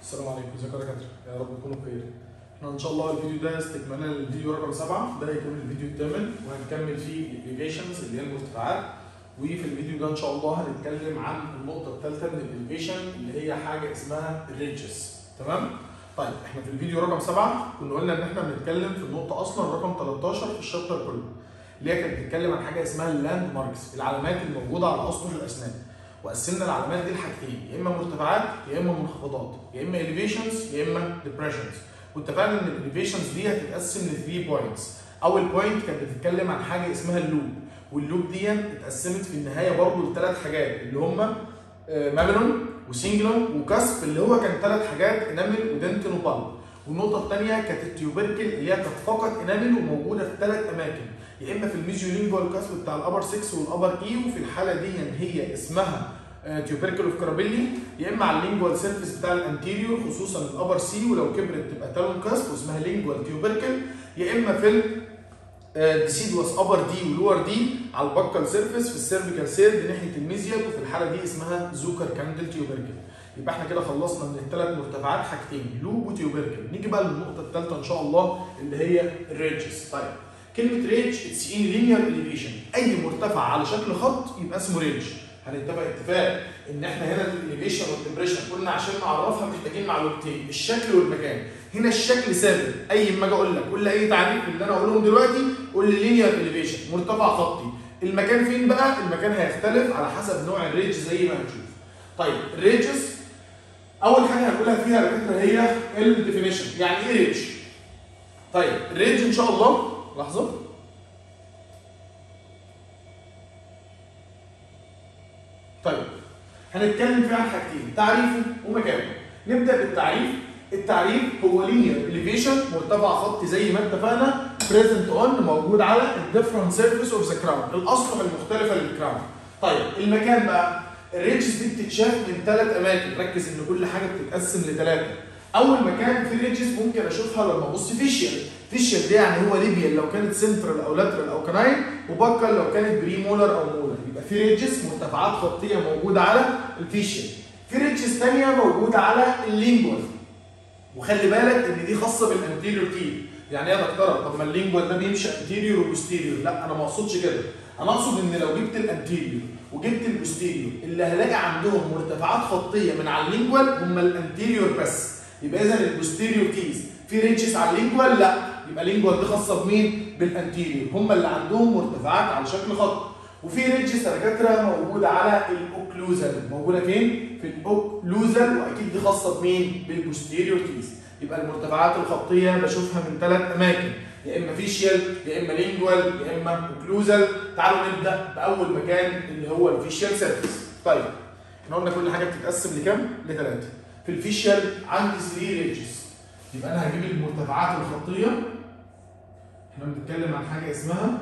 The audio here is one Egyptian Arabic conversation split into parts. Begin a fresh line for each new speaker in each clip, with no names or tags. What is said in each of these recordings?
السلام عليكم ازيكم يا دكاتره يا رب تكونوا بخير احنا ان شاء الله الفيديو ده استكمالا للفيديو رقم سبعة ده هيكون الفيديو الثامن وهنكمل فيه الاليفيشنز اللي هي المرتفعات وفي الفيديو ده ان شاء الله هنتكلم عن النقطه الثالثه من الاليفيشن اللي هي حاجه اسمها الريدجز تمام طيب احنا في الفيديو رقم سبعة كنا قلنا ان احنا بنتكلم في النقطه اصلا رقم 13 في الشابتر كله اللي هي كانت بتتكلم عن حاجه اسمها اللاند ماركس العلامات الموجوده على اسطح الاسنان وقسمنا العلامات دي لحاجتين يا اما مرتفعات يا اما منخفضات يا اما elevations يا اما depressions واتفقنا ان الاليفيشنز دي هتتقسم ل 3 بوينتس اول بوينت كانت بتتكلم عن حاجه اسمها اللوب واللوب دي اتقسمت في النهايه برضه لثلاث حاجات اللي هم ماميلون وسينجلون وكسب اللي هو كان ثلاث حاجات انامل ودنتن وبالب والنقطه الثانيه كانت التيوبركل اللي هي كانت فقط انامل وموجوده في ثلاث اماكن يا اما في الميزيولينجوال كاسب بتاع الابر 6 والابر اي وفي الحاله دي هي اسمها تيوبركل اوف كرابيلي يا اما على اللينجوال سيرفيس بتاع الانتيريور خصوصا الابر سي ولو كبرت تبقى تالون كاسب واسمها لينجوال تيوبركل يا اما في ديسيدوس ابر دي ولور دي على البكال سيرفيس في السيرفيكال سيرد ناحيه الميزيال وفي الحاله دي اسمها زوكر كاندل تيوبركل يبقى احنا كده خلصنا من الثلاث مرتفعات حاجتين لوب وتيوبركل نيجي بقى للنقطه الثالثه ان شاء الله اللي هي الريدجز طيب كلمه ريدج اتس ان لينير اليفيشن اي مرتفع على شكل خط يبقى اسمه ريدج هنتفق اتفاق ان احنا هنا الاليفيشن والتمبريشن قلنا عشان نعرفها محتاجين معلومتين الشكل والمكان هنا الشكل ثابت اي ما اجي اقول لك قول لي اي تعريف من اللي انا اقولهم دلوقتي قول لي لينير اليفيشن مرتفع خطي المكان فين بقى المكان هيختلف على حسب نوع الريدج زي ما هنشوف طيب الريدجز اول حاجه هنقولها فيها على فكره هي الديفينيشن يعني ايه ريدج طيب الريدج ان شاء الله لحظه طيب هنتكلم فيه عن حاجتين تعريفه ومكانه نبدا بالتعريف التعريف هو لينير اليفيشن مرتفع خطي زي ما اتفقنا بريزنت اون موجود على الديفرنت سيرفيس اوف ذا كراون الاسطح المختلفه للكراون طيب المكان بقى الريدجز دي بتتشاف من ثلاث اماكن ركز ان كل حاجه بتتقسم لثلاثه اول مكان في الريدجز ممكن اشوفها لما ابص فيشيال فيشيال دي يعني هو ليبيال لو كانت سنترال او لاترال او كناين وبكال لو كانت بري مولر او مولر يبقى في ريدجز مرتفعات خطيه موجوده على الفيشيال في ريدجز ثانيه موجوده على اللينجوال وخلي بالك ان دي خاصه بالانتيريور تيل يعني ايه يا دكتوره طب ما اللينجوال ده بيمشي انتيريور وبوستيريور لا انا ما اقصدش كده انا اقصد ان لو جبت الانتيريور وجبت البوستيريور اللي هلاقي عندهم مرتفعات خطيه من على اللينجوال هم الانتيريور بس يبقى اذا البوستيريور تيز في ريدجز على اللينجوال لا يبقى اللينجوال دي خاصه بمين بالانتيريور هم اللي عندهم مرتفعات على شكل خط وفي ريدجز يا دكاتره موجوده على الاوكلوزال موجوده فين في الاوكلوزال واكيد دي خاصه بمين بالبوستيريور تيز يبقى المرتفعات الخطيه بشوفها من ثلاث اماكن يا اما فيشيال يا اما لينجوال يا اما اوكلوزال تعالوا نبدا باول مكان اللي هو الفيشيال سيرفيس طيب احنا قلنا كل حاجه بتتقسم لكام لثلاثه في الفيشيال عندي 3 ريدجز يبقى انا هجيب المرتفعات الخطيه احنا بنتكلم عن حاجه اسمها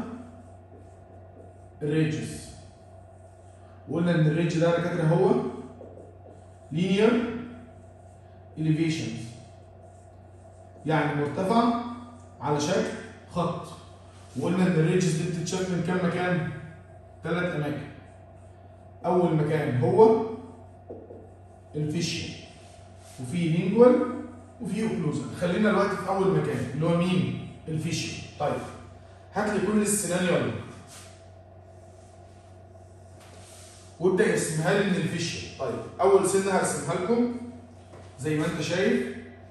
الريدجز وقلنا ان الريدج ده دكاتره هو linear elevations يعني مرتفع على شكل خط وقلنا ان الريدجز دي بتتشاف من كام مكان؟ ثلاث اماكن اول مكان هو الفيشيال وفي لينجوال وفي اوكلوزال خلينا دلوقتي في اول مكان اللي هو مين؟ الفيشيال طيب هات لي كل السنان يلا وابدا ارسمها لي من الفيشيال طيب اول سنه هرسمها لكم زي ما انت شايف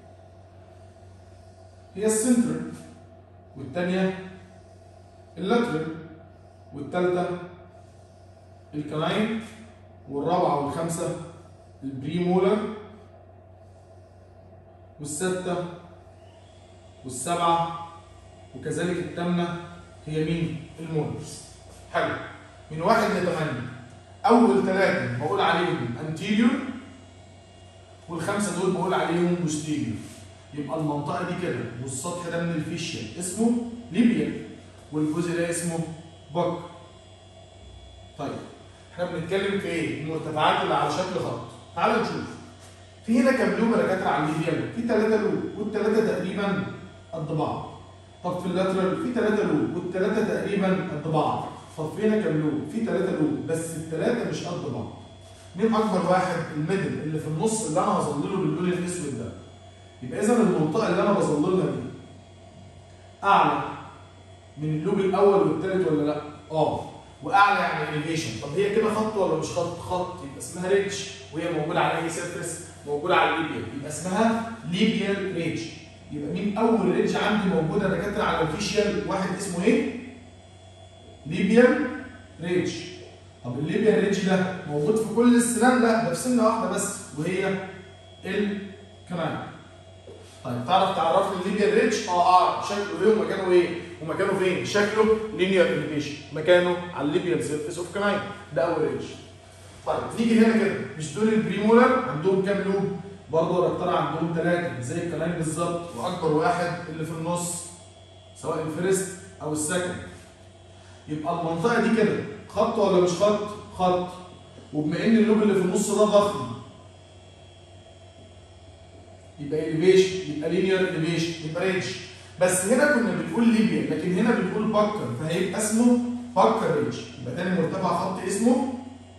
هي السنترال والثانيه اللاترال والثالثه الكلاين والرابعه والخامسه البريمولر والسادسه والسبعه وكذلك الثامنه هي مين؟ المولرز حلو من واحد لثمانيه اول ثلاثه بقول عليهم انتيريور والخمسه دول بقول عليهم بوستيريور يبقى المنطقه دي كده والسطح ده من الفيشيال اسمه ليبيال والجزء ده اسمه بك طيب احنا بنتكلم في ايه المرتفعات اللي على شكل خط تعالوا نشوف في هنا كام لوب يا دكاتره على الليبيال في ثلاثه لوب والثلاثه تقريبا قد بعض طب في اللاترال في ثلاثه لوب والثلاثه تقريبا قد بعض طب في هنا كام لوب؟ في ثلاثة لوب بس الثلاثة مش قد بعض. مين اكبر واحد الميدل اللي في النص اللي انا هظلله باللون الاسود ده يبقى اذا المنطقه اللي انا بظللها دي اعلى من اللوب الاول والثالث ولا لا اه واعلى يعني اليفيشن طب هي كده خط ولا مش خط خط يبقى اسمها ريدج وهي موجوده على اي سيرفيس موجوده على الليبيال يبقى اسمها ليبيال ريدج يبقى مين اول ريدج عندي موجوده يا دكاتره على الفيشيال واحد اسمه ايه ليبيال ريدج طب الليبيال ريدج ده موجود في كل السنان لا ده في سنه واحده بس وهي الكناين طيب تعرف تعرف لي الليبيال ريدج اه اعرف شكله ايه ومكانه ايه ومكانه فين شكله لينير اليفيشن مكانه على الليبيال سيرفيس اوف كناين ده اول ريدج طيب نيجي هنا كده مش دول البريمولر عندهم كام لوب برضه الركترة عندهم ثلاثة زي الكناين بالظبط وأكبر واحد اللي في النص سواء الفيرست أو السكند يبقى المنطقة دي كده خط ولا مش خط؟ خط وبما إن اللوب اللي في النص ده ضخم يبقى اليفيشن يبقى لينير اليفيشن يبقى ريدج بس هنا كنا بنقول ليبيا لكن هنا بنقول بكر فهيبقى اسمه بكر ريدج يبقى تاني مرتفع خط اسمه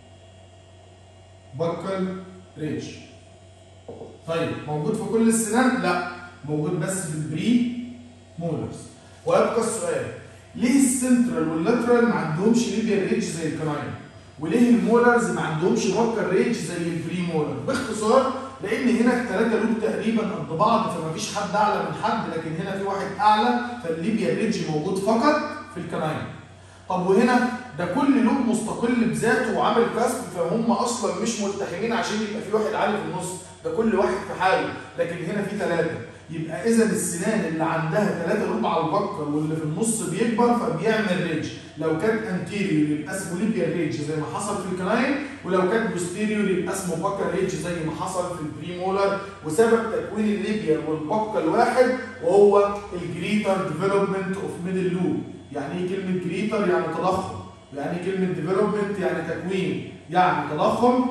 بكر ريدج طيب موجود في كل السنان؟ لا موجود بس في البري مولرز ويبقى السؤال ليه السنترال واللاترال ما عندهمش ليبيا ريدج زي الكناين؟ وليه المولرز ما عندهمش بكر ريدج زي البري مولر؟ باختصار لان هنا الثلاثه لوب تقريبا قد بعض فما فيش حد اعلى من حد لكن هنا في واحد اعلى فالليبيا ريدج موجود فقط في الكناين. طب وهنا ده كل لوب مستقل بذاته وعامل كسب فهم اصلا مش ملتحمين عشان يبقى في واحد عالي في النص ده كل واحد في حاله لكن هنا في ثلاثه يبقى اذا السنان اللي عندها ثلاثه لوب على البكر واللي في النص بيكبر فبيعمل ريدج لو كان انتيريور يبقى اسمه ليبيا ريدج زي ما حصل في الكناين ولو كان بوستيريور يبقى اسمه بكر ريدج زي ما حصل في البريمولر وسبب تكوين الليبيا والبكر الواحد وهو الجريتر ديفلوبمنت اوف ميدل لوب يعني ايه كلمه جريتر يعني تضخم يعني ايه كلمه ديفلوبمنت يعني تكوين يعني تضخم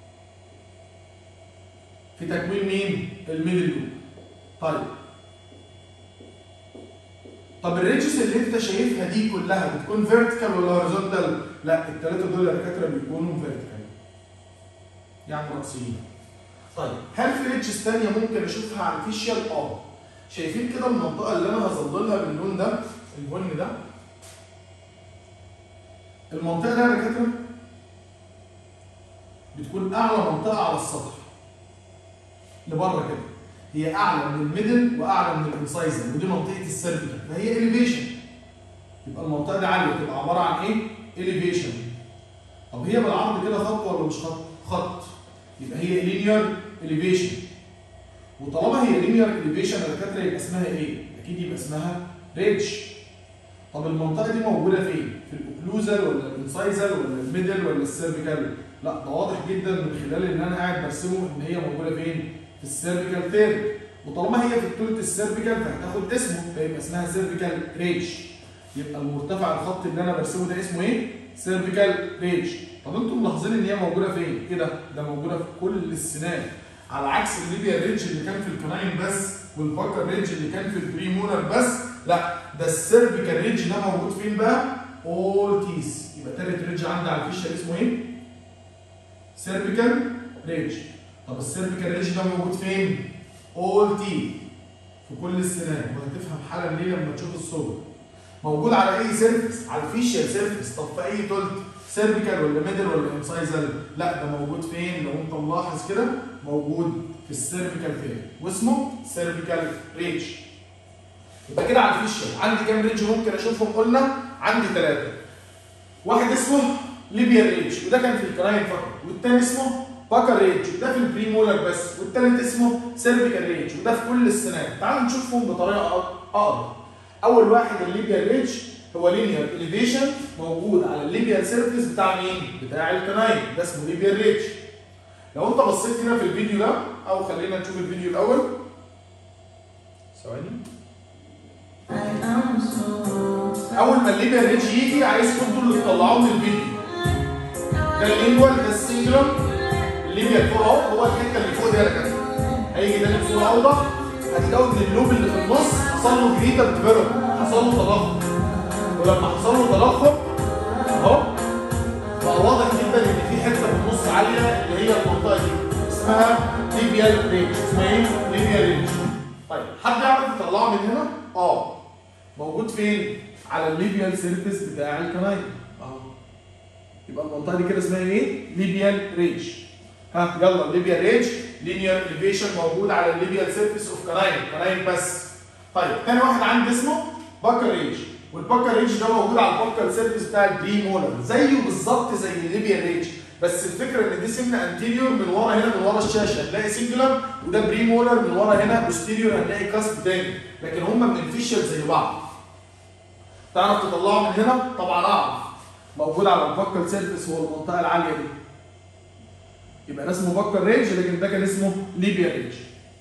في تكوين مين؟ الميدل لوب. طيب. طب الريدجز اللي انت شايفها دي كلها بتكون فيرتيكال ولا هوريزونتال؟ لا الثلاثه دول يا دكاتره بيكونوا فيرتيكال. يعني راسيين. طيب هل في ريدجز ثانيه ممكن اشوفها على الفيشيال؟ اه. شايفين كده المنطقه اللي انا هظللها باللون ده البني ده؟ المنطقه دي يا دكاتره بتكون اعلى منطقه على السطح. لبره كده هي اعلى من الميدل واعلى من الانسايزر ودي منطقه السيرفيكال فهي اليفيشن يبقى المنطقه دي عاليه تبقى عباره عن ايه؟ اليفيشن طب هي بالعرض كده خط ولا مش خط؟ خط يبقى هي لينير اليفيشن وطالما هي لينير اليفيشن يا دكاتره يبقى اسمها ايه؟ اكيد يبقى اسمها ريدج طب المنطقه دي موجوده فين؟ في الاوكلوزال ولا الانسايزر ولا الميدل ولا السيرفيكال؟ لا ده واضح جدا من خلال ان انا قاعد برسمه ان هي موجوده فين؟ في السيرفيكال تيرم وطالما هي في بطوله السيرفيكال فهتاخد اسمه فيبقى اسمها سيرفيكال ريج يبقى المرتفع الخط اللي انا برسمه ده اسمه ايه؟ سيرفيكال ريج طب انتم ملاحظين ان هي موجوده فين؟ ايه ده؟ ده موجوده في كل السنان على عكس الليبيا ريج اللي كان في الكناين بس والباكر ريج اللي كان في البريمولر بس لا ده السيرفيكال ريج ده موجود فين بقى؟ اول تيس يبقى تالت ريج عندي على الفيشه اسمه ايه؟ سيرفيكال ريج طب السيرفيكال ريج ده موجود فين؟ اول تي في كل السنان وهتفهم حالا ليه لما تشوف الصور موجود على اي سيرفيس على الفيشيال سيرفيس طب في اي تولت سيرفيكال ولا ميدل ولا انسايزال لا ده موجود فين لو انت ملاحظ كده موجود في السيرفيكال فين واسمه سيرفيكال ريج يبقى كده على الفيشيال عندي كام ريج ممكن اشوفهم قلنا عندي ثلاثه واحد اسمه ليبيا ريج وده كان في الكراين فقط والتاني اسمه باكر ريج وده في البريمولر بس والتالت اسمه سيرفيكال ريج وده في كل السنان تعالوا نشوفهم بطريقه اقرب اول واحد الليبيا ريج هو لينير اليفيشن موجود على الليبيا سيرفيس بتاع مين؟ بتاع الكناين ده اسمه ليبيا ريج لو انت بصيت هنا في الفيديو ده او خلينا نشوف الفيديو الاول ثواني اول ما الليبيا ريج يجي عايزكم انتوا اللي تطلعوه من الفيديو ده اللينجوال ده السنجلر الليبيا فوق اهو هو الحته اللي فوق دي يا رجاله هيجي ده بصوره اوضح هتلاقوا ان اللوب اللي في النص حصل له جريتر ديفلوب حصل له تضخم ولما حصل له تضخم اهو بقى واضح جدا ان في حته في النص عاليه اللي اسمها ليبيال رينج اسمها ايه؟ ليبيال رينج طيب حد يعرف يطلعه من هنا؟ اه موجود فين؟ على الليبيال سيرفيس بتاع الكناين اهو يبقى المنطقه دي كده اسمها ايه؟ ليبيال رينج ها يلا ليبيال رينج لينير اليفيشن موجود على الليبيال سيرفيس اوف كناين كناين بس طيب تاني واحد عندي اسمه باكر رينج والباكر رينج ده موجود على الباكر سيرفيس بتاع البري مولر زيه بالظبط زي الليبيال رينج بس الفكره ان دي سنه انتيريور من ورا هنا من ورا الشاشه هتلاقي سنجولار وده بري مولر من ورا هنا بوستيريور هتلاقي كاسب تاني لكن هما من الفيشل زي بعض تعرف تطلعه من هنا طبعا اعرف موجود على الباكر سيرفيس هو المنطقه العاليه دي يبقى ده اسمه باكر رينج لكن ده كان اسمه ليبيا رينج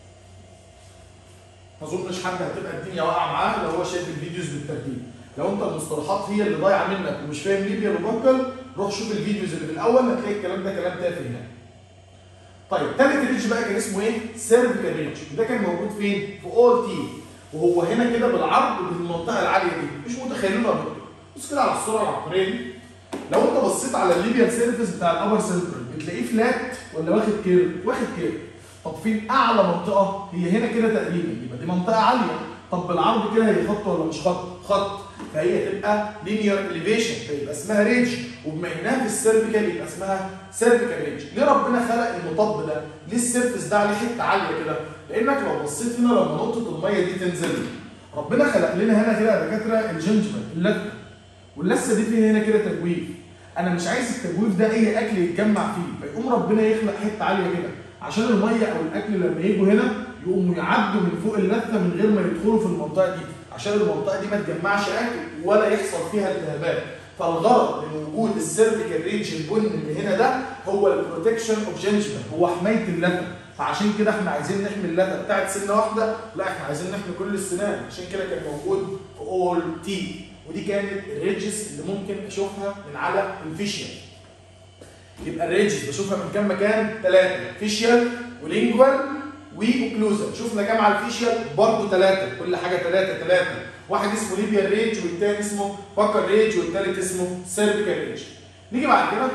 ما اظنش حد هتبقى الدنيا واقعه معاه لو هو شايف الفيديوز بالترتيب لو انت المصطلحات هي اللي ضايعه منك ومش فاهم ليبيا وباكر روح شوف الفيديوز اللي في الاول هتلاقي الكلام ده كلام تافه يعني طيب تالت رينج بقى كان اسمه ايه؟ سيرفيكال رينج وده كان موجود فين؟ في اول تي وهو هنا كده بالعرض بالمنطقه العاليه دي مش متخيلينها يا دكتور بص كده على الصوره العبقريه دي لو انت بصيت على الليبيان سيرفيس بتاع الابر سنترال بتلاقيه فلات ولا واخد كيرف؟ واخد كيرف طب فين اعلى منطقه؟ هي هنا كده تقريبا يبقى دي منطقه عاليه طب بالعرض كده هي خط ولا مش خط؟ خط فهي تبقى لينير اليفيشن فيبقى اسمها رينج وبما انها في السيرفيكال يبقى اسمها سيرفيكال رينج ليه ربنا خلق المطب ده؟ ليه السيرفيس ده عليه حته عاليه كده؟ لانك لو بصيت هنا لما نقطه الميه دي تنزل ربنا خلق لنا هنا كده يا دكاتره الجنجبل اللثه واللثه دي فيها هنا كده تجويف انا مش عايز التجويف ده اي اكل يتجمع فيه فيقوم ربنا يخلق حته عاليه كده عشان الميه او الاكل لما يجوا هنا يقوموا يعدوا من فوق اللثه من غير ما يدخلوا في المنطقه دي عشان المنطقه دي ما تجمعش اكل ولا يحصل فيها التهابات فالغرض من وجود السيرفيكال رينج البن اللي هنا ده هو البروتكشن اوف جنجبل هو حمايه اللثه فعشان كده احنا عايزين نحمي اللثه بتاعت سنه واحده لا احنا عايزين نحمي كل السنان عشان كده كان موجود في اول تي ودي كانت الريدجز اللي ممكن اشوفها من على الفيشيال يبقى الريدجز بشوفها من كام مكان؟ ثلاثه فيشيال ولينجوال واوكلوزال شفنا كام على الفيشيال؟ برضه ثلاثه كل حاجه ثلاثه ثلاثه واحد اسمه ليبيال ريج والتاني اسمه باكر ريج والتالت اسمه سيرفيكال ريج نيجي بعد كده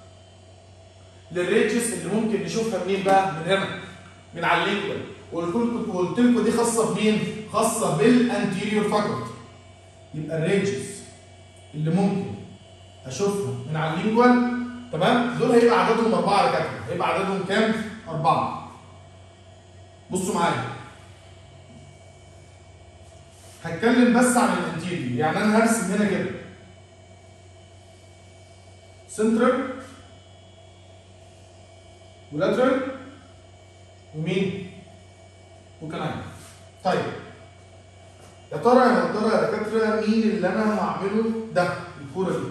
للريجز اللي ممكن نشوفها منين بقى؟ من هنا من على اللينجوال قلت لكم قلت لكم دي خاصه بمين؟ خاصه بالانتيريور فقط يبقى الرينجز اللي ممكن اشوفها من على اللينجوال تمام دول هيبقى عددهم اربعه يا كابتن هيبقى عددهم كام؟ اربعه بصوا معايا هتكلم بس عن الانتيريور يعني انا هرسم هنا كده سنترال ولاترال ومين؟ وكناين طيب يا ترى يا ترى يا دكاتره مين اللي انا هعمله ده الكوره دي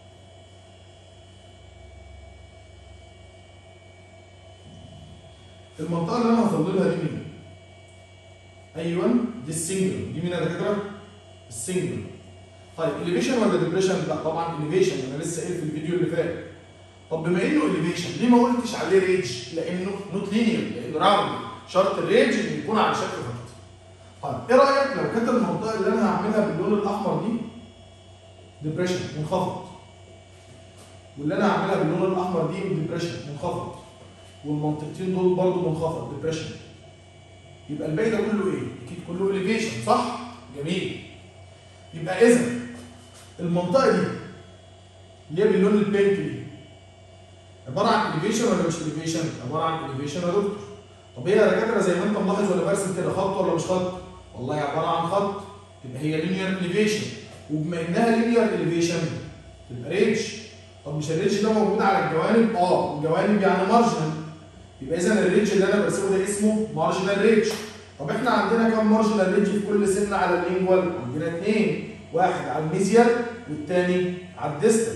المنطقه اللي انا هظللها دي مين ايوه دي السنجل دي مين يا دكاتره السنجل طيب اليفيشن ولا ديبريشن لا طبعا اليفيشن انا لسه قايل في الفيديو اللي فات طب بما انه اليفيشن ليه ما قلتش عليه ريج لانه نوت لينير لانه راوند شرط الريج انه يكون على شكل خط طيب ايه رايك لو كانت المنطقه اللي انا هعملها باللون الاحمر دي ديبريشن منخفض واللي انا هعملها باللون الاحمر دي ديبريشن منخفض والمنطقتين دول برضه منخفض ديبريشن يبقى الباقي ده كله ايه؟ اكيد كله اليفيشن صح؟ جميل يبقى اذا المنطقه دي اللي هي باللون البينك دي عباره عن اليفيشن ولا مش اليفيشن؟ عباره عن اليفيشن يا دكتور طب هي يا دكاتره زي ما انت ملاحظ ولا برسم كده خط ولا مش خط؟ والله عباره عن خط تبقى هي لينير اليفيشن وبما انها لينير اليفيشن تبقى ريدج طب مش الريدج ده موجود على الجوانب؟ اه الجوانب يعني مارجنال يبقى اذا الريدج اللي انا برسمه ده اسمه مارجنال ريدج طب احنا عندنا كام مارجنال ريدج في كل سنه على اللينجوال؟ عندنا اثنين واحد على الميزيال والثاني على الديستال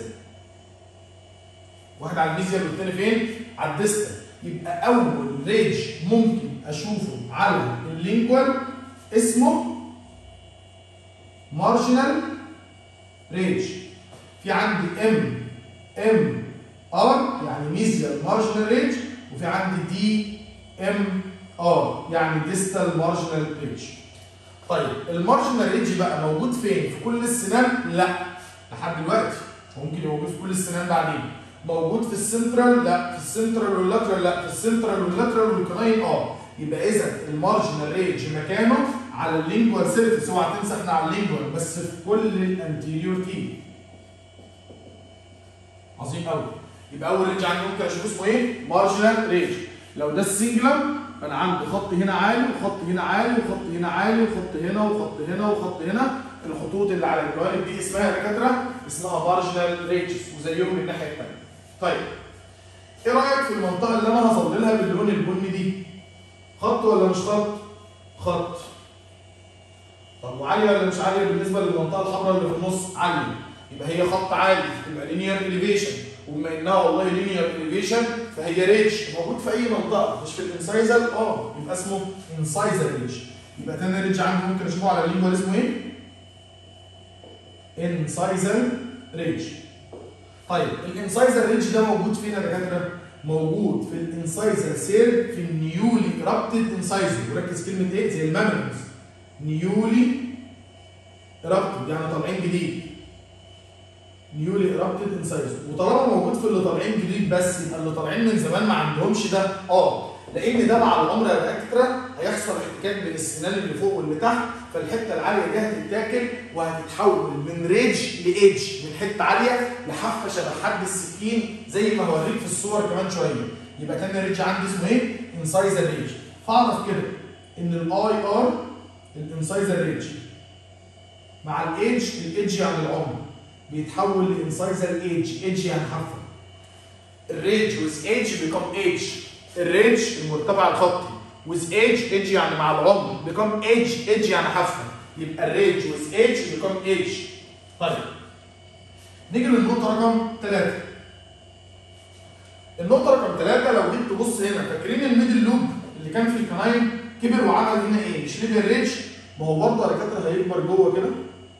واحد على الميزيال والثاني فين؟ على الديستال يبقى اول ريدج ممكن اشوفه على اللينجوال اسمه مارجنال ريدج في عندي ام ام ار يعني ميزيال مارجنال ريدج وفي عندي دي ام ار يعني ديستال مارجنال ريدج طيب المارجنال ريدج بقى موجود فين في كل السنان لا لحد دلوقتي ممكن يبقى موجود في كل السنان بعدين موجود في السنترال لا في السنترال واللاترال لا في السنترال واللاترال والكناين اه يبقى اذا المارجنال ريج مكانه على اللينجوال سيرفيس اوعى تنسى احنا على اللينجوال بس في كل الانتيريور تي عظيم قوي يبقى اول رينج عندي ممكن اشوف اسمه ايه؟ مارجنال رينج لو ده السنجلم فانا عندي خط هنا عالي وخط هنا عالي وخط هنا عالي وخط هنا وخط هنا وخط هنا الخطوط اللي على الجوانب دي اسمها يا دكاتره اسمها مارجنال رينجز وزيهم من الناحيه الثانيه. طيب ايه رايك في المنطقه اللي انا هظللها باللون البني دي؟ خط ولا مش خط؟ خط. طب وعاليه ولا مش عاليه بالنسبه للمنطقه الحمراء اللي في النص؟ عاليه. يبقى هي خط عالي يبقى لينير اليفيشن وبما انها والله لينير اليفيشن فهي ريتش موجود في اي منطقه مش في الانسايزر اه يبقى اسمه انسايزر ريتش يبقى تاني ريتش عندي ممكن اشوفه على اللينجوال اسمه ايه؟ انسايزر ريتش طيب الانسايزر ريتش ده موجود فين يا دكاتره؟ موجود في الانسايزر سيل في النيولي رابتد انسايزر وركز كلمه ايه؟ زي المامونز نيولي رابتد يعني طالعين جديد نيولي ايرابتد انسايزر وطالما موجود في اللي طالعين جديد بس يبقى اللي طالعين من زمان ما عندهمش ده اه لان ده مع العمر يا دكاتره هيحصل احتكاك بين السنان اللي فوق واللي تحت فالحته العاليه دي هتتاكل وهتتحول من ريج لايدج من حته عاليه لحافه شبه حد السكين زي ما هوريك في الصور كمان شويه يبقى تاني ريج عندي اسمه ايه؟ انسايزر ريج فاعرف كده ان الاي ار الانسايزر ريج مع الايدج الايدج يعني العمر بيتحول لانسايزر ايدج ايدج يعني حافه الريج ويز ايدج بيكم ايدج الريج المرتفع الخطي ويز ايدج ايدج يعني مع العمر بيكم ايدج ايدج يعني حافه يبقى الريج ويز ايدج بيكم ايدج طيب نيجي للنقطه رقم ثلاثة النقطه رقم ثلاثة لو جيت تبص هنا فاكرين الميدل لوب اللي كان في الكناين كبر وعمل هنا ايه مش ليبيا ريج ما هو برضه يا دكاتره هيكبر جوه كده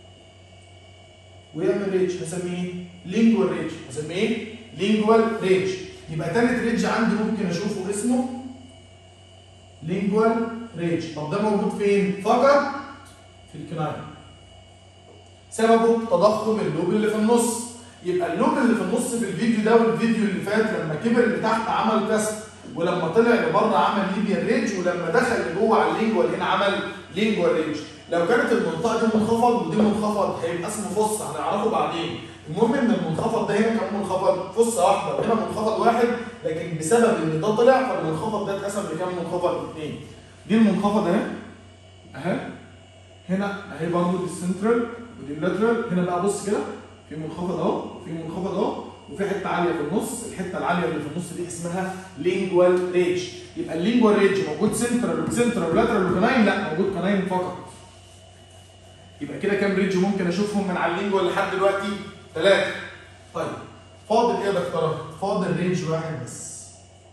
ويعمل ريج هسميه لينجوال ريج هسميه لينجوال ريج يبقى ثالث ريج عندي ممكن اشوفه اسمه لينجوال ريج طب ده موجود فين؟ فقط في الكناين سببه تضخم اللوب اللي في النص يبقى اللوب اللي في النص في الفيديو ده والفيديو اللي فات لما كبر اللي تحت عمل كسر ولما طلع لبره عمل ليبيان ريج ولما دخل لجوه على اللينجوال هنا عمل لينجوال ريج لو كانت المنطقه دي منخفض ودي منخفض هيبقى اسمه فص هنعرفه بعدين المهم ان المنخفض ده هنا كان منخفض فص واحده وهنا منخفض واحد لكن بسبب ان ده طلع فالمنخفض ده اتقسم لكام منخفض اثنين دي المنخفض اهي اهي هنا اهي برضه دي السنترال ودي اللاترال هنا بقى بص كده في منخفض اهو في منخفض اهو وفي حته عاليه في النص الحته العاليه اللي في النص دي اسمها لينجوال ريج يبقى اللينجوال ريج موجود سنترال وسنترال ولاترال وكناين لا موجود كناين فقط يبقى كده كام ريدج ممكن اشوفهم من على اللينجوال لحد دلوقتي؟ ثلاثة. طيب فاضل ايه يا دكتوره؟ فاضل رينج واحد بس.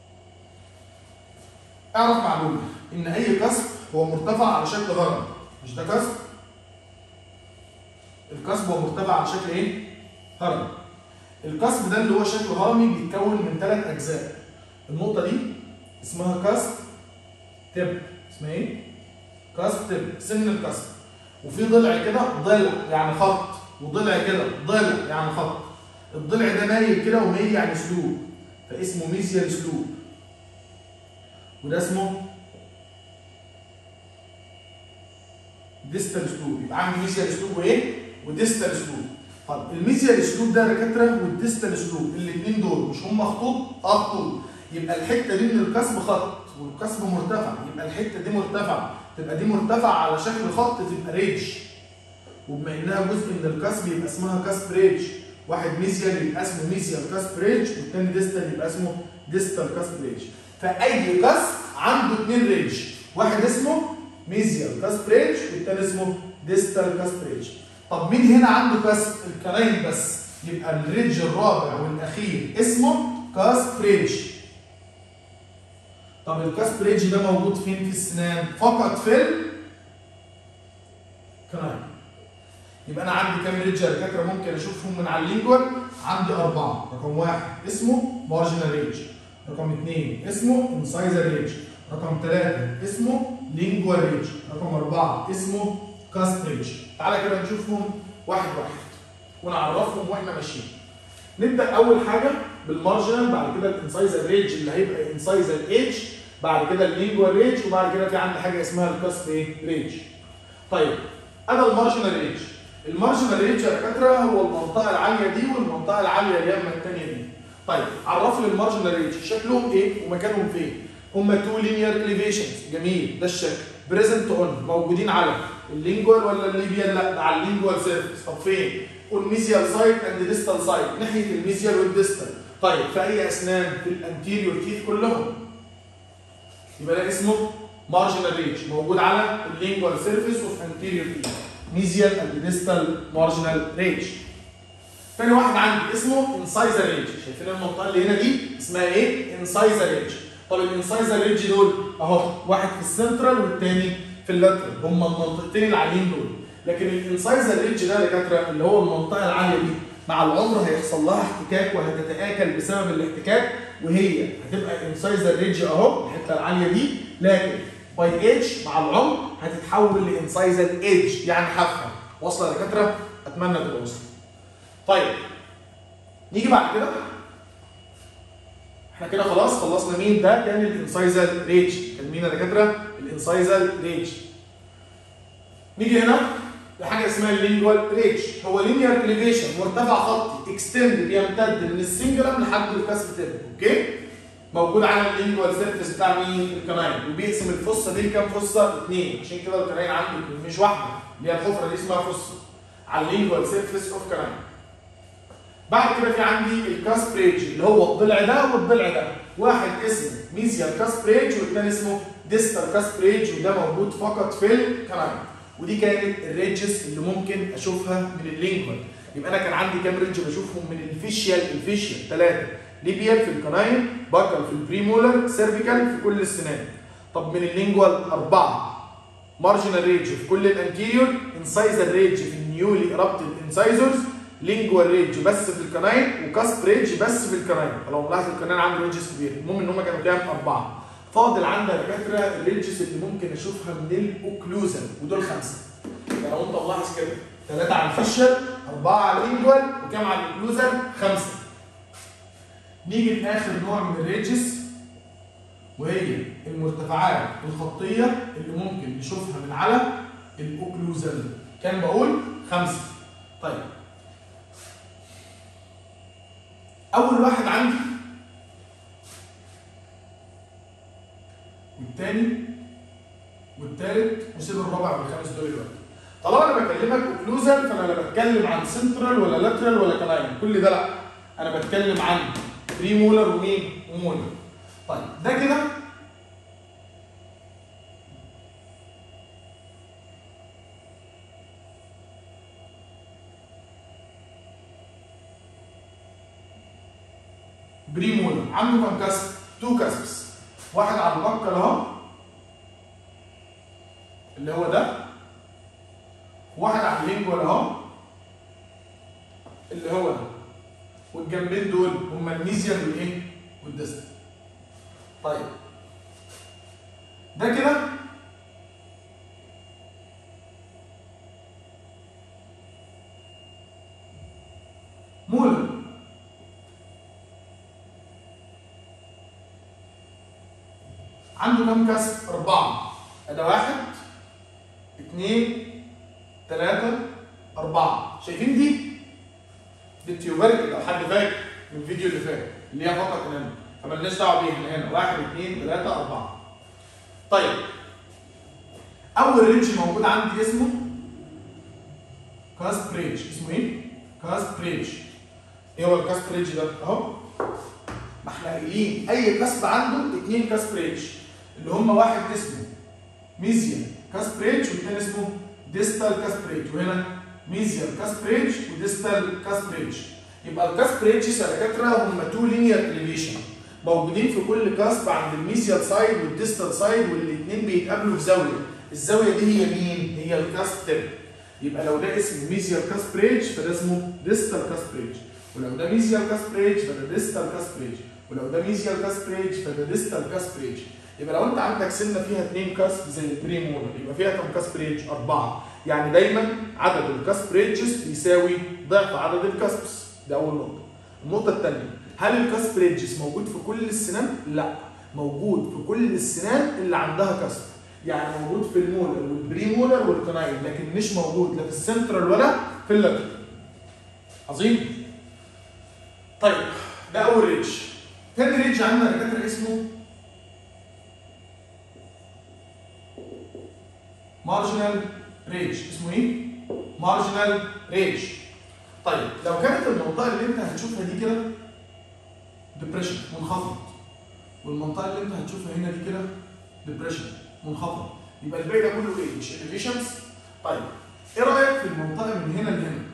اعرف معلومة ان اي كسب هو مرتفع على شكل هرم مش ده كسب؟ الكسب هو مرتفع على شكل ايه؟ هرم. الكسب ده اللي هو شكل هرمي بيتكون من ثلاث اجزاء. النقطة دي اسمها كسب تب اسمها ايه؟ كسب تب سن الكسب. وفي ضلع كده ضلع يعني خط وضلع كده ضلع يعني خط الضلع ده مايل كده ومايل يعني سلوب فاسمه ميزيال سلوب وده اسمه ديستال سلوب يبقى عندي ميزيال سلوب وايه وديستال سلوب طب الميزيال سلوب ده دكاتره والديستال سلوب الاثنين دول مش هم خطوط اه خطوط يبقى الحته دي من الكسب خط والكسب مرتفع يبقى الحته دي مرتفعه تبقى دي مرتفعه على شكل خط تبقى ريج وبما انها جزء من الكسب يبقى اسمها كسب ريج واحد ميزيال يبقى اسمه ميزيال كسب ريج والتاني ديستال يبقى اسمه ديستال كسب ريج فاي كسب عنده اثنين ريج واحد اسمه ميزيال كسب ريج والتاني اسمه ديستال كسب ريج طب مين هنا عنده كسب الكناين بس يبقى الريج الرابع والاخير اسمه كسب ريج طب الكاسب ريدج ده موجود فين في السنان؟ فقط في الكناين. يبقى انا عندي كام ريدج يا دكاتره ممكن اشوفهم من على اللينجوال؟ عندي اربعه، رقم واحد اسمه مارجنال ريدج، رقم اثنين اسمه انسايزر ريدج، رقم ثلاثه اسمه لينجوال ريدج، رقم اربعه اسمه كاسب ريدج. تعالى كده نشوفهم واحد واحد ونعرفهم واحنا ماشيين. نبدا اول حاجه بالمارجنال بعد كده الانسايزر ريج اللي هيبقى انسايزر ايدج بعد كده اللينجوال ريج وبعد كده في عندي حاجه اسمها الكاسب ريج طيب انا المارجنال ريج المارجنال ريج يا دكاتره هو المنطقه العاليه دي والمنطقه العاليه اللي هي الثانيه دي طيب عرف لي المارجنال ريج شكلهم ايه ومكانهم فين هم تو لينير كليفيشنز جميل ده الشكل بريزنت اون موجودين على اللينجوال ولا الليبيال لا ده على اللينجوال سيرفيس طب فين الميزيال سايد اند ديستال سايد ناحيه الميزيال والديستال طيب في اي اسنان في الانتيريور تيث كلهم يبقى ده اسمه مارجنال ريج موجود على اللينجوال سيرفيس اوف انتيريور تيث ميزيال اند ديستال مارجنال ريج تاني واحد عندي اسمه انسايزر ريج شايفين المنطقه اللي هنا دي اسمها ايه انسايزر ريج طب الانسايزر ريج دول اهو واحد في السنترال والتاني في اللاترال هما المنطقتين العاليين دول لكن الانسايزر ريج ده يا دكاتره اللي هو المنطقه العاليه دي مع العمر هيحصل لها احتكاك وهتتاكل بسبب الاحتكاك وهي هتبقى انسايزر ريج اهو الحته العاليه دي لكن باي ايدج مع العمر هتتحول لانسايزر ايدج يعني حافه واصله يا دكاتره اتمنى تبقى واصله طيب نيجي بعد كده احنا كده خلاص خلصنا مين ده كان الانسايزال ريج كان مين يا دكاتره الانسايزال ريج نيجي هنا لحاجه اسمها اللينجوال ريج هو لينير كليفيشن مرتفع خطي اكستند بيمتد من السنجرم لحد الكسر تيرم اوكي موجود على اللينجوال سيرفيس بتاع مين الكناين وبيقسم الفصه دي لكام فصه اثنين عشان كده الكناين عندي مش واحده اللي هي الحفره دي اسمها فصه على اللينجوال سيرفيس اوف كناين بعد كده في عندي الكاسبريج اللي هو الضلع ده والضلع ده واحد اسمه ميزيال كاسبريج والثاني اسمه ديستال كاسبريج وده موجود فقط في الكناين ودي كانت الريدجز اللي ممكن اشوفها من اللينكول يبقى انا كان عندي كام ريدج بشوفهم من الفيشيال الفيشيال ثلاثه ليبيال في الكناين باكل في البريمولر سيرفيكال في كل السنان طب من اللينجوال اربعه مارجنال ريدج في كل الانتيريور انسايزر ريدج في النيولي ايربتد انسايزرز لينجوال ريدج بس في الكناين وكاسب ريدج بس في الكناين لو ملاحظ الكناين عنده ريدجز كبير المهم ان هم كانوا كام اربعه فاضل عندنا دكاتره الريدجز اللي ممكن اشوفها من الاوكلوزن ودول خمسه يعني لو انت ملاحظ كده ثلاثه على الفشل اربعه على اللينجوال وكام على الاوكلوزن خمسه نيجي لاخر نوع من الريدجز وهي المرتفعات الخطيه اللي ممكن نشوفها من على الاوكلوزن كان بقول خمسه طيب اول واحد عندي والثاني والثالث وسيب الرابع والخامس دول دلوقتي طالما انا بكلمك اوكلوزال فانا لا بتكلم عن سنترال ولا لاترال ولا كلاين كل ده لا انا بتكلم عن بري مولر ومين ومولر طيب ده كده بري مولر عنده كام كسب؟ تو كسبس واحد على البكر اهو اللي هو ده واحد على اللينجوال اهو اللي هو ده والجنبين دول هما الميزيان والايه؟ والديستال طيب ده كده مولر عنده كام كسر؟ أربعة أدا واحد اثنين ثلاثة أربعة شايفين دي؟ دي التيوبركل لو حد فاكر من الفيديو اللي فات اللي هي فقط هنا فمالناش دعوة بيها من هنا واحد اثنين ثلاثة أربعة طيب أول رينج موجود عندي اسمه كاست بريدج اسمه إيه؟ كاست بريدج إيه هو الكاست بريدج ده؟ أهو ما احنا قايلين أي كاسب عنده اثنين كاست بريدج اللي هم واحد اسمه ميزيال كاسبريتش والثاني اسمه ديستال كاسبريتش وهنا ميزيال كاسبريتش وديستال كاسبريتش يبقى الكاسبريتشز يا دكاتره هم تو لينير اليفيشن موجودين في كل كاسب عند الميزيال سايد والديستال سايد والاثنين بيتقابلوا في زاويه الزاويه دي هي مين؟ هي الكاسب تيب يبقى لو ده اسمه ميزيال كاسبريتش فده اسمه ديستال كاسبريتش ولو ده ميزيال كاسبريتش فده ديستال كاسبريتش ولو ده ميزيال كاسبريتش فده ديستال كاسبريتش يبقى لو انت عندك سنه فيها اثنين كاسب زي البري مولر يبقى فيها كم كاسبريتش؟ اربعه يعني دايما عدد الكاسبريتشز يساوي ضعف عدد الكاسبس ده اول نقطه النقطه الثانيه هل الكاسب ريدجز موجود في كل السنان؟ لا موجود في كل السنان اللي عندها كاسب يعني موجود في المولر والبري مولر والكناين لكن مش موجود لا في السنترال ولا في اللاترال عظيم طيب ده اول ريدج تاني ريدج عندنا يا دكاتره اسمه مارجنال ريدج اسمه ايه؟ مارجنال ريدج طيب لو كانت المنطقه اللي انت هتشوفها دي كده ديبريشن منخفض والمنطقه اللي انت هتشوفها هنا دي كده ديبريشن منخفض يبقى الباقي ده كله ايه؟ مش اليفيشنز طيب ايه رايك في المنطقه من هنا لهنا؟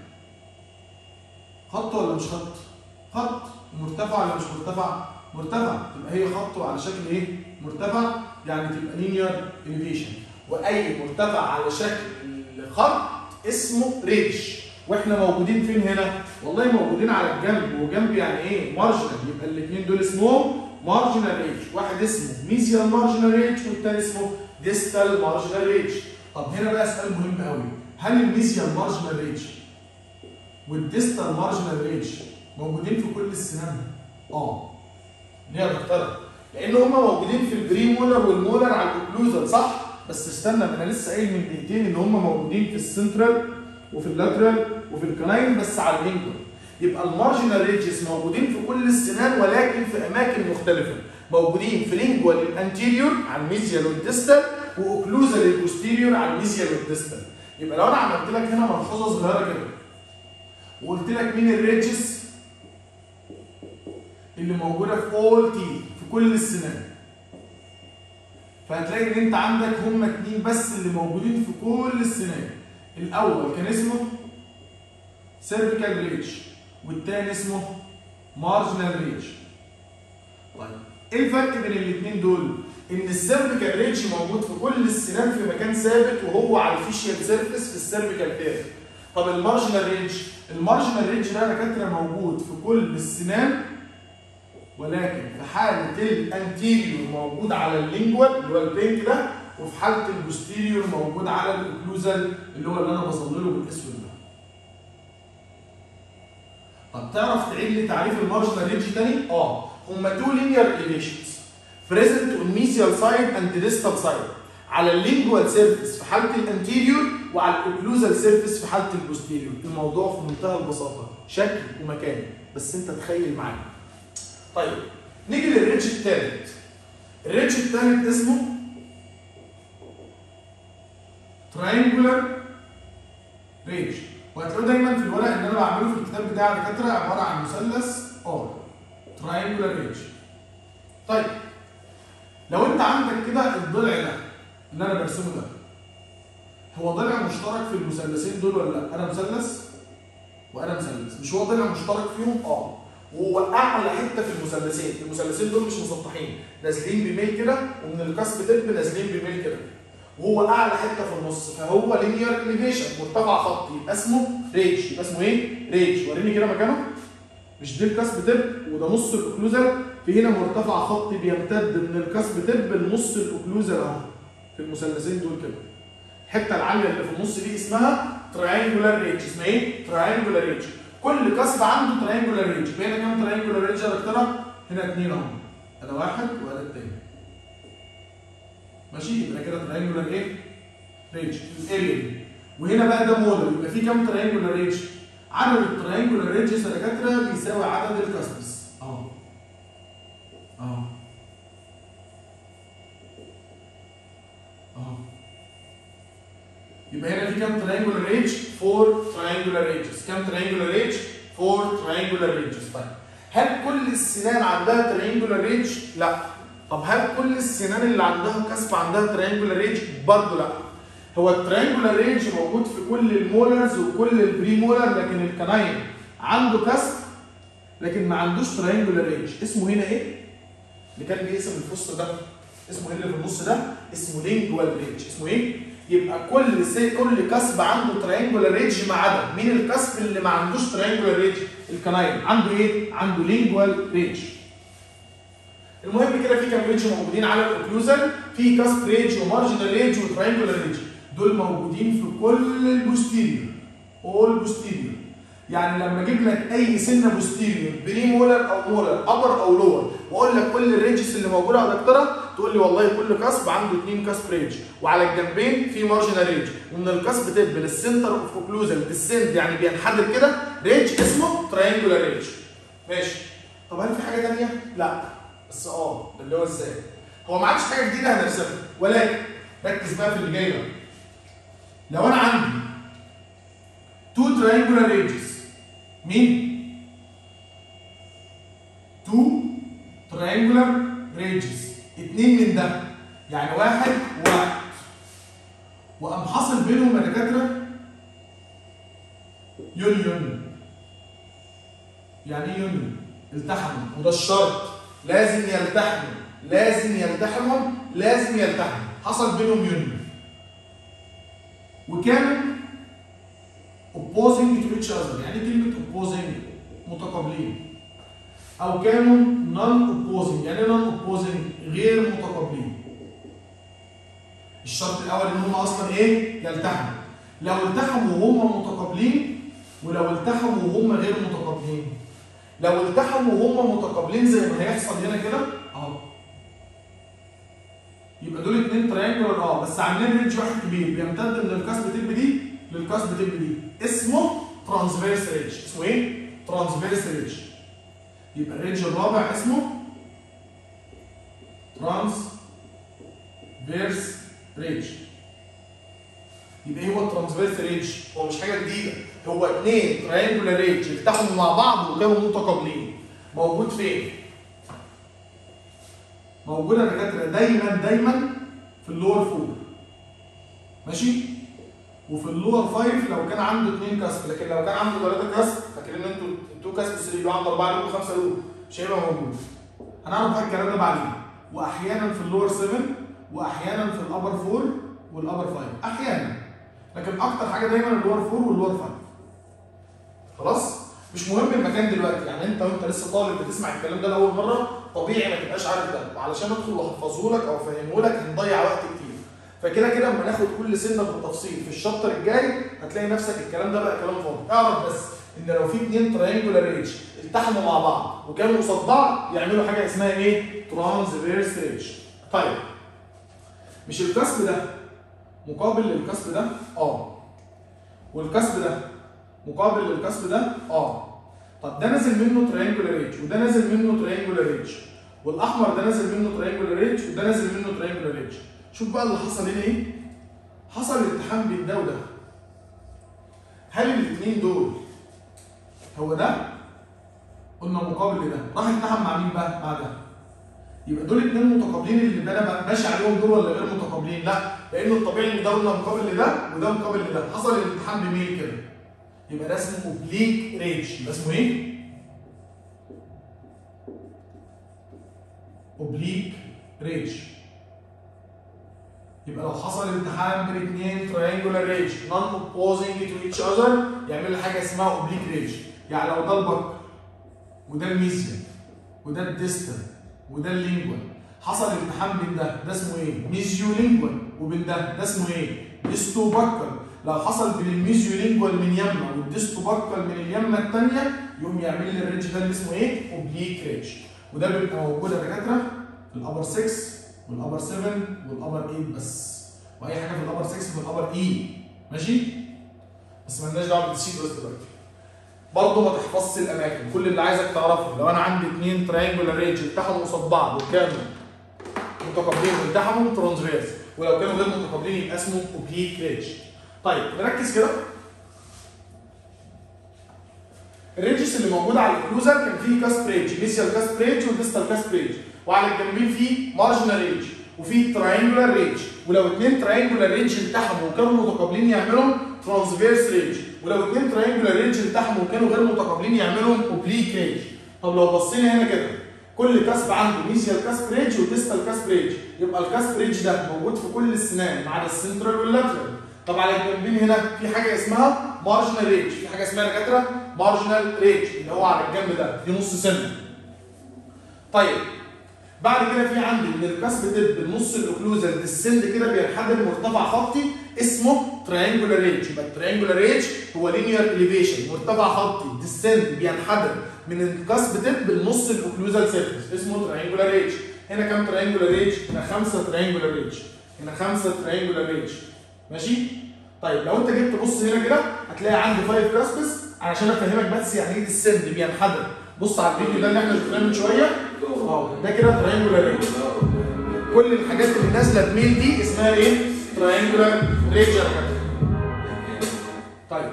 خط ولا مش خط؟ خط مرتفع ولا مش مرتفع؟ مرتفع تبقى هي خط على شكل ايه؟ مرتفع يعني تبقى لينير اليفيشن واي مرتفع على شكل خط اسمه ريدج واحنا موجودين فين هنا؟ والله موجودين على الجنب وجنب يعني ايه؟ مارجنال يبقى الاثنين دول اسمهم مارجنال ريدج واحد اسمه ميزيال مارجنال ريدج والثاني اسمه ديستال مارجنال ريدج طب هنا بقى سؤال مهم قوي هل الميزيال مارجنال ريدج والديستال مارجنال ريدج موجودين في كل السنان؟ اه ليه يا دكتور؟ لان هم موجودين في البري مولر والمولر على الاوكلوزال صح؟ بس استنى انا لسه قايل من دقيقتين ان هم موجودين في السنترال وفي اللاترال وفي الكناين بس على اللينكول يبقى المارجنال ريدجز موجودين في كل السنان ولكن في اماكن مختلفه موجودين في لينجوال الانتيريور على الميزيال والديستال واوكلوزال البوستيريور على الميزيال والديستال يبقى لو انا عملت لك هنا ملحوظه صغيره كده وقلت لك مين الريدجز اللي موجوده في اول تي في كل السنان فهتلاقي ان انت عندك هم اتنين بس اللي موجودين في كل السنان الاول كان اسمه سيرفيكال ريج والتاني اسمه مارجنال ريج طيب ايه الفرق بين الاثنين دول ان السيرفيكال ريج موجود في كل السنان في مكان ثابت وهو على الفيشيال سيرفيس في السيرفيكال بير طب المارجنال ريج المارجنال ريج ده دكاتره موجود في كل السنان ولكن في حالة الانتيريور موجود على اللينجوال اللي هو البينك ده وفي حالة البوستيريور موجود على الاوكلوزال اللي هو اللي انا بظلله بالاسود ده. طب تعرف تعيد لي تعريف المارجنال ريدج تاني؟ اه هما تو لينير اليفيشنز بريزنت اون ميزيال سايد اند ديستال سايد على اللينجوال سيرفيس في حالة الانتيريور وعلى الاوكلوزال سيرفيس في حالة البوستيريور الموضوع في منتهى البساطة شكل ومكان بس انت تخيل معايا طيب نيجي للريتش الثالث الريتش الثالث اسمه تراينجولار ريتش وهتلاقوه دايما في الورق اللي انا بعمله في الكتاب بتاع الدكاتره عباره عن مثلث ار تراينجولار ريتش طيب لو انت عندك كده الضلع ده اللي انا برسمه ده هو ضلع مشترك في المثلثين دول ولا لا؟ انا مثلث وانا مثلث مش هو ضلع مشترك فيهم؟ اه وهو اعلى حته في المثلثين المثلثين دول مش مسطحين نازلين بميل كده ومن الكسب تب نازلين بميل كده وهو اعلى حته في النص فهو لينير اليفيشن مرتفع خط يبقى اسمه ريج يبقى اسمه ايه ريج وريني كده مكانه مش دي الكسب تب وده نص الاوكلوزال في هنا مرتفع خط بيمتد من الكسب تب لنص الاوكلوزال اهو في المثلثين دول كده الحته العاليه اللي في النص دي اسمها تراينجولار ريج اسمها ايه تراينجولار ريج كل كسب عنده تراينجولار رينج هنا كام تراينجولار رينج يا دكتوره هنا اثنين اهو انا واحد وانا الثاني ماشي يبقى كده تراينجولار ايه رينج الاريا دي وهنا بقى ده مولر يبقى في كام تراينجولار رينج عدد التراينجولار رينجز يا دكاتره بيساوي عدد الكسبس اهو اهو اهو يبقى هنا في كام تراينجولار رينج 4 تراينجولار رينجز كام تراينجولار رينج 4 تراينجولار رينجز طيب هل كل السنان عندها تراينجولار رينج لا طب هل كل السنان اللي عندها كسب عندها تراينجولار رينج برضه لا هو التراينجولار رينج موجود في كل المولرز وكل البري مولر لكن الكناين عنده كسب لكن ما عندوش تراينجولار رينج اسمه هنا ايه اللي كان بيقسم الفص ده اسمه ايه اللي في النص ده اسمه لينجوال رينج اسمه ايه يبقى كل سي كل كسب عنده تراينجولار ريدج ما عدا مين الكسب اللي ما عندوش تراينجولار ريدج الكناين عنده ايه عنده لينجوال ريدج المهم كده في كام ريدج موجودين على الاوكلوزال في كاسب ريدج ومارجنال ريدج وتراينجولار ريدج دول موجودين في كل البوستيريور اول بوستيريور يعني لما اجيب لك اي سنه بوستيريور بري مولر او مولر ابر او لور واقول لك كل الرينجز اللي موجوده على الدكتوره تقول لي والله كل كسب عنده اثنين كسب رينج وعلى الجنبين في مارجنال رينج ومن الكسب تب للسنتر اوف اوكلوزال ديسنت يعني بينحدر كده رينج اسمه تراينجولار رينج ماشي طب هل في حاجه ثانيه؟ لا بس اه اللي هو ازاي؟ هو ما عادش حاجه جديده هنرسمها ولكن ركز بقى في اللي جاي ده لو انا عندي تو تراينجولار رينجز مين؟ تو تراينجولار رينجز اتنين من ده يعني واحد وواحد وقام حاصل بينهم يا دكاتره يونيون يعني ايه يونيون؟ التحموا وده الشرط لازم يلتحموا لازم يلتحموا لازم يلتحموا حصل بينهم يونيون وكانوا opposing to each other يعني كلمة opposing متقابلين أو كانوا non opposing يعني non opposing غير متقابلين الشرط الأول إن هم أصلا إيه؟ يلتحموا لو التحموا وهم متقابلين ولو التحموا وهم غير متقابلين لو التحموا وهم متقابلين زي ما هيحصل هنا كده اهو يبقى دول اتنين تريانجلر اه بس عاملين رينج واحد كبير بيمتد من الكاسب تيب دي للكاسب تيب دي اسمه ترانسفيرس رينج اسمه ايه؟ ترانسفيرس رينج يبقى الرينج الرابع اسمه ترانسفيرس رينج يبقى ايه هو الترانسفيرس رينج؟ هو مش حاجه جديده هو اثنين تريانجولار رينج التحموا مع بعض وكانوا متقابلين موجود فين؟ موجوده يا دكاتره دايما دايما في اللور فور ماشي؟ وفي اللور 5 لو كان عنده اثنين كسب لكن لو كان عنده ثلاثه كسب فاكرين ان انتوا انتوا كسب 3 لو عنده اربعه لو خمسه لو مش هيبقى موجود هنعرف بقى الكلام ده بعدين واحيانا في اللور 7 واحيانا في الابر 4 والابر 5 احيانا لكن اكتر حاجه دايما اللور 4 واللور 5 خلاص مش مهم المكان دلوقتي يعني انت وانت لسه طالب بتسمع الكلام ده لاول مره طبيعي ما تبقاش عارف ده وعلشان ادخل واحفظه لك او افهمه لك هنضيع وقت كتير فكده كده اما ناخد كل سنه بالتفصيل في الشابتر الجاي هتلاقي نفسك الكلام ده بقى كلام فاضي اعرف بس ان لو في اثنين تراينجولار ريتش التحموا مع بعض وكانوا قصاد بعض يعملوا حاجه اسمها ايه؟ ترانسفيرس ريتش طيب مش الكسب ده مقابل للكسب ده؟ اه والكسب ده مقابل للكسب ده؟ اه طب ده نازل منه تريانجولار ريتش وده نازل منه تريانجولار ريتش والاحمر ده نازل منه تريانجولار ريتش وده نازل منه تريانجولار ريتش شوف بقى اللي حصل هنا ايه؟ حصل التحام بين ده وده هل الاثنين دول هو ده؟ قلنا مقابل لده راح التحم مع مين بقى؟ مع ده يبقى دول الاثنين متقابلين اللي انا ماشي عليهم دول ولا غير متقابلين؟ لا لانه الطبيعي ان ده قلنا مقابل لده وده مقابل لده حصل الالتحام بميل كده يبقى ده اسمه اوبليك ريتش يبقى اسمه ايه؟ اوبليك ريتش يبقى لو حصل التحام بين اثنين تراينجولار ريتش نون اوبوزنج تو ايتش اذر يعمل لي حاجه اسمها اوبليك ريتش يعني لو ده البك وده الميزيان وده الديستال وده اللينجوال حصل التحام بين ده ده اسمه ايه؟ ميزيو لينجوال وبين ده ده اسمه ايه؟ ديستو بكر لو حصل بين الميزيو لينجوال من يمه والديستو بكر من اليمه الثانيه يقوم يعمل لي الريتش ده اللي اسمه ايه؟ اوبليك ريتش وده بيبقى موجود يا دكاتره في الابر 6 والابر 7 والابر 8 بس واي حاجه في الابر 6 في الابر اي ماشي؟ بس مالناش دعوه بالشيت بس دلوقتي برضه ما تحفظش الاماكن كل اللي عايزك تعرفه لو انا عندي اثنين تراينجولار رينج التحموا قصاد بعض وكانوا متقابلين والتحموا ترانسفيرس ولو كانوا غير متقابلين يبقى اسمه اوبليك رينج طيب نركز كده الرينجز اللي موجوده على الاوكلوزر كان فيه كاست رينج ميسيال كاست رينج وديستال كاست رينج وعلى الجنبين فيه مارجنال رينج وفيه تراينجولار رينج ولو اثنين تراينجولار رينج التحموا وكانوا متقابلين يعملوا ترانسفيرس رينج ولو اثنين تراينجولار رينج التحموا وكانوا غير متقابلين يعملوا اوبليك رينج طب لو بصينا هنا كده كل كاسب عنده ميسيال كاسب رينج وديستال كاسب رينج يبقى الكاسب رينج ده موجود في كل السنان ما عدا السنترال واللاترال طب على الجنبين هنا في حاجه اسمها مارجنال رينج في حاجه اسمها دكاتره مارجنال رينج اللي هو على الجنب ده دي نص سنه طيب بعد كده في عندي من الكسب تب النص الاوكلوزال ديسند كده بينحدر مرتفع خطي اسمه تريانجولار ريج يبقى التريانجولار ريج هو لينير اليفيشن مرتفع خطي ديسنت بينحدر من الكاسب تيب لنص الاوكلوزال سيرفيس اسمه تريانجولار ريج هنا كام تريانجولار ريج هنا خمسه تريانجولار ريج هنا خمسه تريانجولار ريج ماشي طيب لو انت جيت تبص هنا كده هتلاقي عندي 5 كاسبس علشان افهمك بس يعني ايه ديسنت بينحدر بص على الفيديو ده اللي احنا شفناه من شويه اه ده كده تريانجولار ريج كل الحاجات اللي نازله بميل دي اسمها ايه؟ تريانجولار ريج يا كابتن. طيب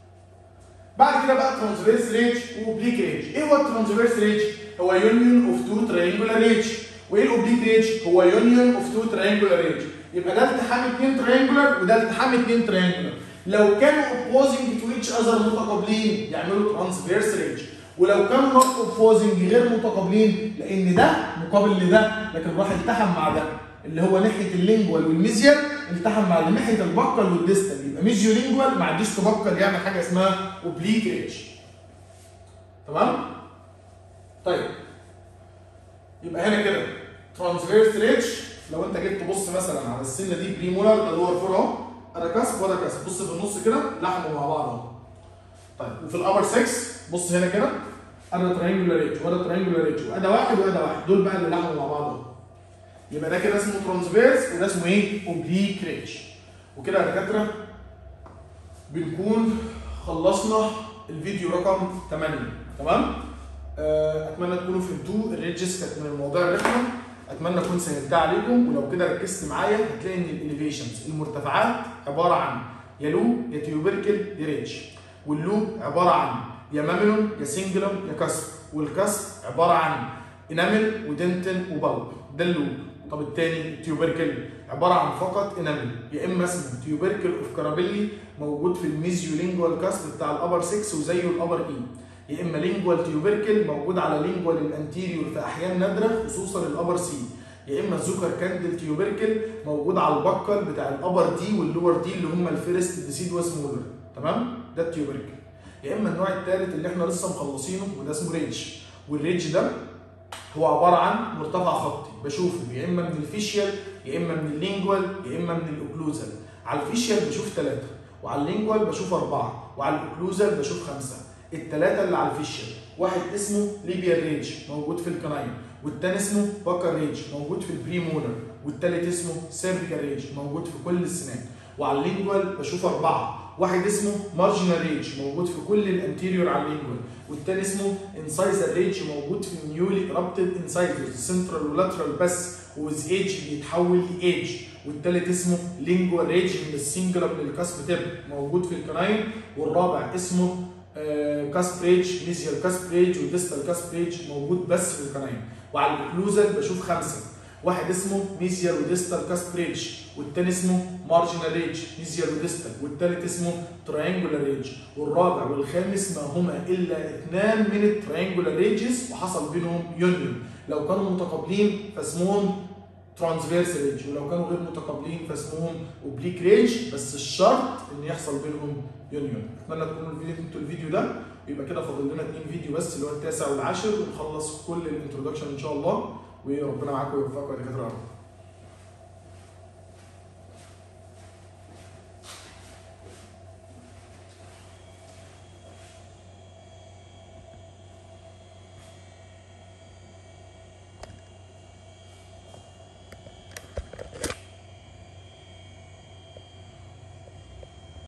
بعد كده بقى ترانسفيرس ريج واوبليك ريج ايه هو الترانسفيرس ريج؟ هو يونيون اوف تو تريانجولار ريج وايه الاوبليك ريج؟ هو يونيون اوف تو تريانجولار ريج يبقى ده التحام اثنين تريانجولار وده التحام اثنين تريانجولار لو كانوا اوبوزنج تو ايتش اذر متقابلين يعملوا ترانسفيرس ريج ولو كانوا نوت اوبوزنج غير متقابلين لان ده مقابل لده لكن راح التحم مع ده اللي هو ناحيه اللينجوال والميزيال التحم مع اللي ناحيه البكل والديستال يبقى ميزيو لينجوال ما عنديش تبكل يعمل حاجه اسمها اوبليك ريج تمام طيب يبقى هنا كده ترانسفيرس ريج لو انت جيت تبص مثلا على السنه دي بريمولار ده لور فور اهو انا كسب وده كسب بص في النص كده لحموا مع بعض اهو طيب وفي الابر 6 بص هنا كده انا ترينجولار ريج وده ترينجولار ريج وده واحد وده واحد دول بقى اللي لحموا مع بعض اهو يبقى ده كده اسمه ترانسفيرس وده اسمه ايه؟ اوبليك ريج وكده يا دكاتره بنكون خلصنا الفيديو رقم 8 تمام؟ آه، اتمنى تكونوا فهمتوه الريجز كانت من المواضيع الرخمه اتمنى اكون سهلتها عليكم ولو كده ركزت معايا هتلاقي ان الاليفيشنز المرتفعات عباره عن يا لوب يا تيوبركل يا ريج واللوب عباره عن يا ماميلون يا سنجلوم يا كسر والكسر عباره عن انامل ودنتن وبلب ده اللوب طب التاني التيوبركل عباره عن فقط انامل يا اما اسمه تيوبركل اوف كارابيلي موجود في الميزيو لينجوال كاسب بتاع الابر 6 وزيه الابر اي يا اما لينجوال تيوبركل موجود على لينجوال الانتيريور في احيان نادره خصوصا الابر سي يا اما الزوكر كاندل تيوبركل موجود على البكل بتاع الابر دي واللور دي اللي هم الفيرست ديسيدوس مولر تمام ده التيوبركل يا اما النوع الثالث اللي احنا لسه مخلصينه وده اسمه ريج والريج ده هو عباره عن مرتفع خطي بشوفه يا اما من الفيشيال يا اما من اللينجوال يا اما من الاوكلوزال على الفيشيال بشوف ثلاثه وعلى اللينجوال بشوف اربعه وعلى الاوكلوزال بشوف خمسه الثلاثه اللي على الفيشيال واحد اسمه ليبيا ريج موجود في الكناين والتاني اسمه باكر ريج موجود في البريمولر والتالت اسمه سيرفيكال ريج موجود في كل السنان وعلى اللينجوال بشوف اربعه واحد اسمه مارجنال ريج موجود في كل الانتيريور على اللينجوال والتاني اسمه انسايزر ريج موجود في النيولي رابتد انسايزرز سنترال ولاترال بس وز ايج بيتحول لايج والتالت اسمه لينجوال ريج من السنجلر للكاسب تيب موجود في الكناين والرابع اسمه كاسبريج ميزيال كاسبريج وديستال كاسبريج موجود بس في القناين وعلى الاوكلوزال بشوف خمسه واحد اسمه ميزيال وديستال كاسبريج والتاني اسمه مارجنال ريج ميزيال وديستال والتالت اسمه تراينجولار ريج والرابع والخامس ما هما الا اثنان من التراينجولار ريجز وحصل بينهم يونيون لو كانوا متقابلين فاسمهم ترانسفيرس ريج ولو كانوا غير متقابلين فاسمهم اوبليك ريج بس الشرط ان يحصل بينهم يونيون اتمنى تكونوا الفيديو انتوا الفيديو ده يبقى كده فاضل لنا اثنين فيديو بس اللي هو التاسع والعاشر ونخلص كل الانترودكشن ان شاء الله وربنا معاكم ويوفقكم يا دكاتره